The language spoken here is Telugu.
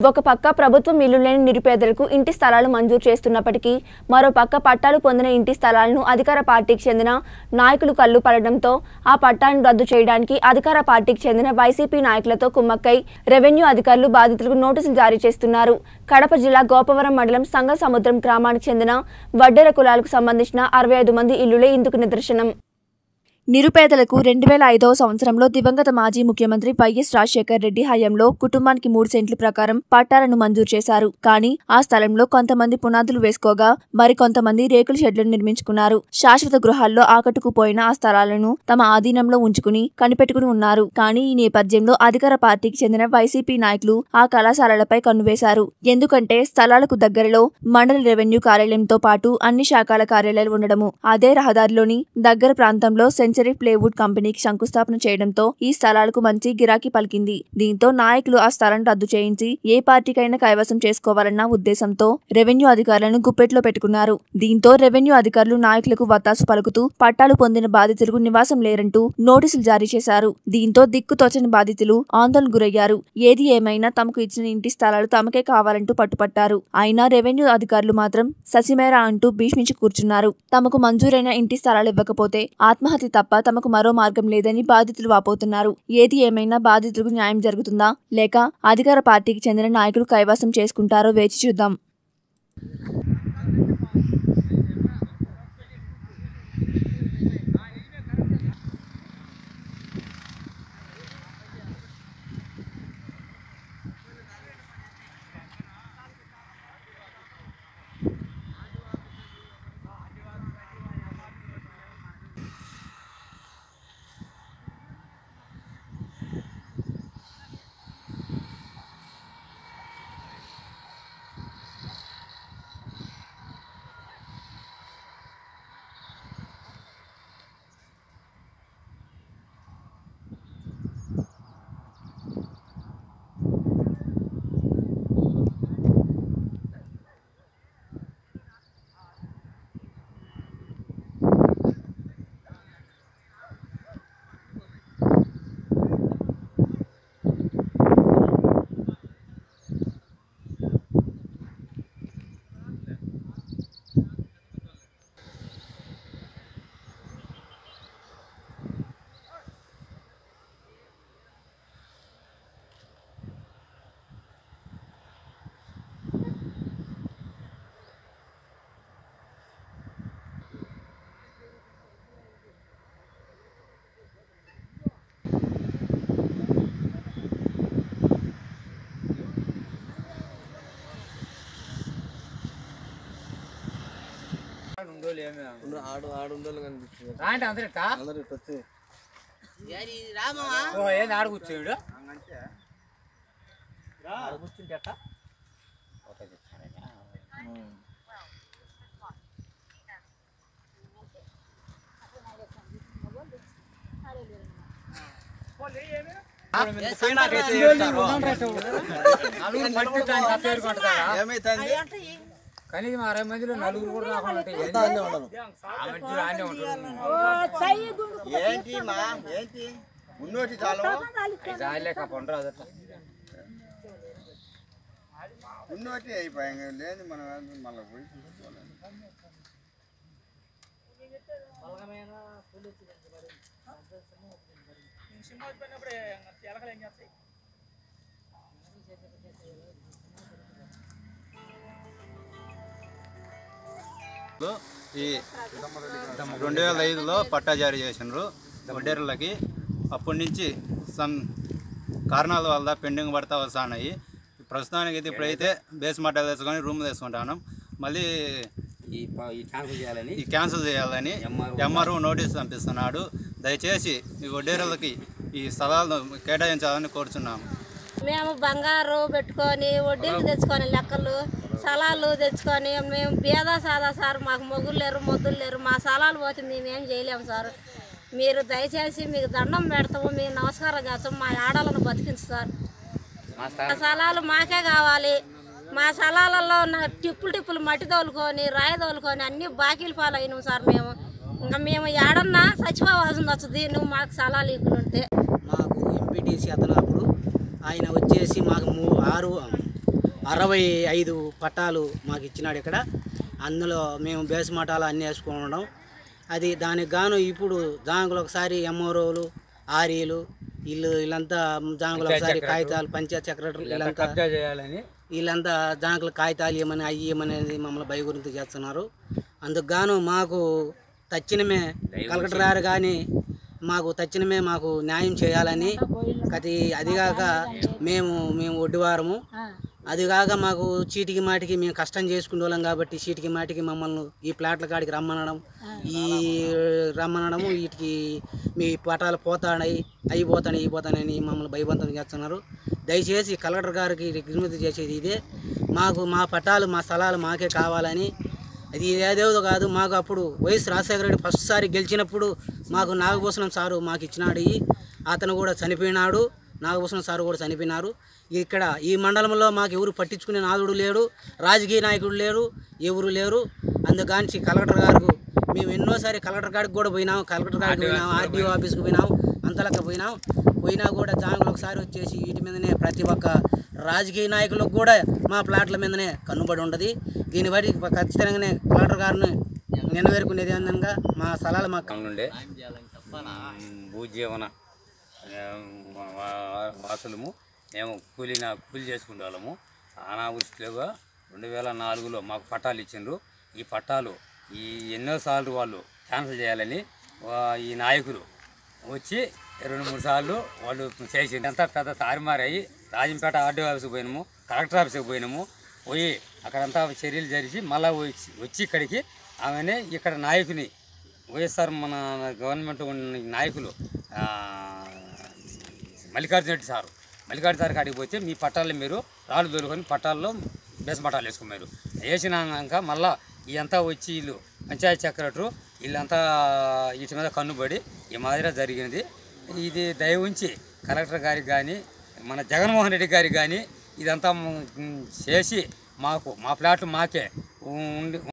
ఒక పక్క ప్రభుత్వం ఇల్లు లేని నిరుపేదలకు ఇంటి స్థలాలు మంజూరు చేస్తున్నప్పటికీ మరో పక్క పట్టాలు పొందిన ఇంటి స్థలాలను అధికార పార్టీకి చెందిన నాయకులు కళ్ళు పడడంతో ఆ పట్టాలను రద్దు చేయడానికి అధికార పార్టీకి చెందిన వైసీపీ నాయకులతో కుమ్మక్కై రెవెన్యూ అధికారులు బాధితులకు నోటీసులు జారీ చేస్తున్నారు కడప జిల్లా గోపవరం మండలం సంగ సముద్రం గ్రామానికి చెందిన వడ్డెర కులాలకు సంబంధించిన అరవై ఐదు మంది ఇల్లులే ఇందుకు నిదర్శనం నిరుపేదలకు రెండు వేల ఐదవ సంవత్సరంలో దివంగత మాజీ ముఖ్యమంత్రి వైఎస్ రాజశేఖర్ రెడ్డి హయాంలో కుటుంబానికి మూడు సెంట్ల ప్రకారం పట్టాలను మంజూరు చేశారు కానీ ఆ స్థలంలో కొంతమంది పునాదులు వేసుకోగా మరికొంతమంది రేకుల షెడ్లను నిర్మించుకున్నారు శాశ్వత గృహాల్లో ఆకట్టుకుపోయిన ఆ స్థలాలను తమ ఆధీనంలో ఉంచుకుని కనిపెట్టుకుని ఉన్నారు కానీ ఈ నేపథ్యంలో అధికార పార్టీకి చెందిన వైసీపీ నాయకులు ఆ కళాశాలలపై కన్నువేశారు ఎందుకంటే స్థలాలకు దగ్గరలో మండల రెవెన్యూ కార్యాలయంతో పాటు అన్ని శాఖల కార్యాలయాలు ఉండడము అదే రహదారిలోని దగ్గర ప్రాంతంలో సెంచరీ ప్లేవుడ్ కంపెనీకి శంకుస్థాపన చేయడంతో ఈ స్థలాలకు మంచి గిరాకీ పలికింది దీంతో నాయకులు ఆ స్థలాన్ని రద్దు చేయించి ఏ పార్టీకైనా కైవసం చేసుకోవాలన్న ఉద్దేశంతో రెవెన్యూ అధికారులను గుప్పెట్లో పెట్టుకున్నారు దీంతో రెవెన్యూ అధికారులు నాయకులకు వత్తాసు పలుకుతూ పట్టాలు పొందిన బాధితులకు నివాసం లేరంటూ నోటీసులు జారీ చేశారు దీంతో దిక్కుతోచని బాధితులు ఆందోళన గురయ్యారు ఏది ఏమైనా తమకు ఇచ్చిన ఇంటి స్థలాలు తమకే కావాలంటూ పట్టుపట్టారు అయినా రెవెన్యూ అధికారులు మాత్రం ససిమేరా అంటూ భీష్మించి కూర్చున్నారు తమకు మంజూరైన ఇంటి స్థలాలు ఇవ్వకపోతే ఆత్మహత్య తప్ప తమకు మరో మార్గం లేదని బాధితులు వాపోతున్నారు ఏది ఏమైనా బాధితులకు న్యాయం జరుగుతుందా లేక అధికార పార్టీకి చెందిన నాయకులు కైవాసం చేసుకుంటారో వేచి చూద్దాం ఆడు ఆడు ఉండాలి కనిపిస్తుంది రాండి అందరు ఇట్టా? అందరు ఇటు వచ్చి ఓ ఏంది ఆడ కూర్చోడు ఆడ కూర్చుంటే అట్టా? ఫోటో తీస్తానయ్యా. నలుగురు మట్టి దాన్ని తప్ప ఏరుకుంటారా? ఏమైతుంది కనీసం అరవై మందిలో నలుగురు కూడా రాకుండా ఉంటే ఏంది? అన్నీ ఉండను ఆ మధ్యలో ఆడే ఉంటాడు. ఏంటి మా ఏంటి ఉన్నోటి చాలు జాలేక పండరాదు అట్లా. ఉన్నోటి అయిపోయాయి లేదు మనం మళ్ళీ పోయి చూసుకోవాలి ఈ రెండు వేల ఐదులో పట్టా జారీ చేసినారు వడ్డేరులకి అప్పటి నుంచి సమ్ కారణాల వల్ల పెండింగ్ పడతా వస్తున్నాయి ప్రస్తుతానికి అయితే ఇప్పుడైతే బేస్ మట్టాలు తెచ్చుకొని రూమ్ తీసుకుంటాను మళ్ళీ ఈ ప- ఈ ట్రాన్స్ఫర్ చేయాలని ఈ క్యాన్సిల్ చేయాలని ఎంఆర్ఓ నోటీస్ పంపిస్తున్నాడు దయచేసి ఈ వడ్డేరులకి ఈ స్థలాలను కేటాయించాలని కోరుచున్నాము మేము బంగారు పెట్టుకొని వడ్డీలు తెచ్చుకొని లెక్కలు స్థలాలు తెచ్చుకొని మేము పేద సాదా సార్ మాకు మొగ్గులు లేరు మొద్దులు లేరు మా స్థలాలు పోతే మేమేం చేయలేము సార్ మీరు దయచేసి మీకు దండం పెడతాము మీకు నమస్కారం చేస్తాము మా ఆడలను బతికించు సార్ మా మా స్థలాలు మాకే కావాలి మా స్థలాలలో ఉన్న టిప్పులు టిప్పులు మట్టి తోలుకొని రాయి తోలుకొని అన్ని బాకీలు పాలైనాం సార్ మేము ఇంకా మేము ఏడన్నా చచ్చిపోవాల్సింది వస్తుంది నువ్వు మాకు స్థలాలు ఇవ్వకుంటే మాకు ఎంపీటీసీ అతను అప్పుడు ఆయన వచ్చేసి మాకు మూ ఆరు అరవై ఐదు పట్టాలు మాకు ఇచ్చినాడు ఇక్కడ అందులో మేము బేస్ మఠాలు అన్నీ వేసుకోవడం అది దానికి గాను ఇప్పుడు జాంగులు ఒకసారి ఎంఓరోలు ఆర్ఈలు వీళ్ళు వీళ్ళంతా జాంగులు ఒకసారి కాగితాలు పంచాయత్ సెక్రటరీ వీళ్ళంతా కబ్జా చేయాలని వీళ్ళంతా జాంకులు కాగితాలు ఇవ్వమని అవి ఇవ్వమని అనేది మమ్మల్ని భయగురించి చేస్తున్నారు అందుకు గాను మాకు తక్షణమే కలెక్టర్ గారు కానీ మాకు తక్షణమే మాకు న్యాయం చేయాలని కతి అదిగాక మేము మేము ఒడ్డివారము అదిగాక మాకు చీటికి మాటికి మేము కష్టం చేసుకునే వాళ్ళం కాబట్టి చీటికి మాటికి మమ్మల్ని ఈ ప్లాట్ల కాడికి రమ్మనడం ఈ రమ్మనడము వీటికి మీ పటాలు పోతాయి అవి పోతాయి ఇవి పోతాయని మమ్మల్ని భయబంతం చేస్తున్నారు దయచేసి కలెక్టర్ గారికి విజ్ఞప్తి చేసేది ఇదే మాకు మా పట్టాలు మా స్థలాలు మాకే కావాలని అది ఏదేదో కాదు మాకు అప్పుడు వైఎస్ రాజశేఖర రెడ్డి ఫస్ట్ సారి గెలిచినప్పుడు మాకు నాగభూషణం సారు మాకు ఇచ్చినాడు ఇవి. అతను కూడా చనిపోయినాడు నాగభూషణం సారు కూడా చనిపోయినారు ఇక్కడ ఈ మండలంలో మాకు ఎవరు పట్టించుకునే నాదుడు లేడు రాజకీయ నాయకుడు లేరు ఎవరు లేరు అందుకని కలెక్టర్ గారు మేము ఎన్నోసారి కలెక్టర్ గారికి కూడా పోయినాం కలెక్టర్ గారికి పోయినాం ఆర్డీఓ ఆఫీస్కి పోయినాం అంతలక్క పోయినాం పోయినా కూడా జాంగులు ఒకసారి వచ్చేసి వీటి మీదనే ప్రతి ఒక్క రాజకీయ నాయకులకు కూడా మా ప్లాట్ల మీదనే కన్నుబడి ఉండదు దీన్ని బట్టి ఖచ్చితంగానే కలెక్టర్ గారిని నెరవేరుకునేది ఏందనగా మా స్థలాలు మాకు నుండే భూజీవన ఆ, వా- వాసులము మేము కూలిన కూలి చేసుకునే వాళ్ళము అనావృష్టిగా రెండు వేల నాలుగులో మాకు పట్టాలు ఇచ్చిండ్రు ఈ పట్టాలు ఈ ఎన్నోసార్లు వాళ్ళు క్యాన్సిల్ చేయాలని వా- ఈ నాయకులు వచ్చి రెండు మూడు సార్లు వాళ్ళు చేసింది అంతా పెద్ద తారుమారయ్యి రాజంపేట ఆర్డీఓ ఆఫీస్కి పోయినాము కలెక్టర్ ఆఫీస్కి పోయినాము పోయి అక్కడంతా చర్యలు జరిచి మళ్ళీ వచ్చి వచ్చి ఇక్కడికి ఆమెనే ఇక్కడ నాయకుని వైఎస్ఆర్ మన గవర్నమెంట్ ఉన్న నాయకులు ఆ, మల్లికార్జున రెడ్డి సారు మల్లికార్జున సార్ కాడికి పోతే మీ పట్టాలు మీరు రాళ్ళు దొరుకొని పట్టాల్లో బేస్ పట్టాలు వేసుకున్నారు వేసినాక మళ్ళా ఇదంతా వచ్చి వీళ్ళు పంచాయతీ సెక్రటరు వీళ్ళంతా వీటి మీద కన్నుబడి ఈ మాదిరిగా జరిగినది ఇది దయ ఉంచి కలెక్టర్ గారికి కానీ మన జగన్మోహన్ రెడ్డి గారికి కానీ ఇదంతా మ్, చేసి మాకు మా ప్లాట్లు మాకే ఉండి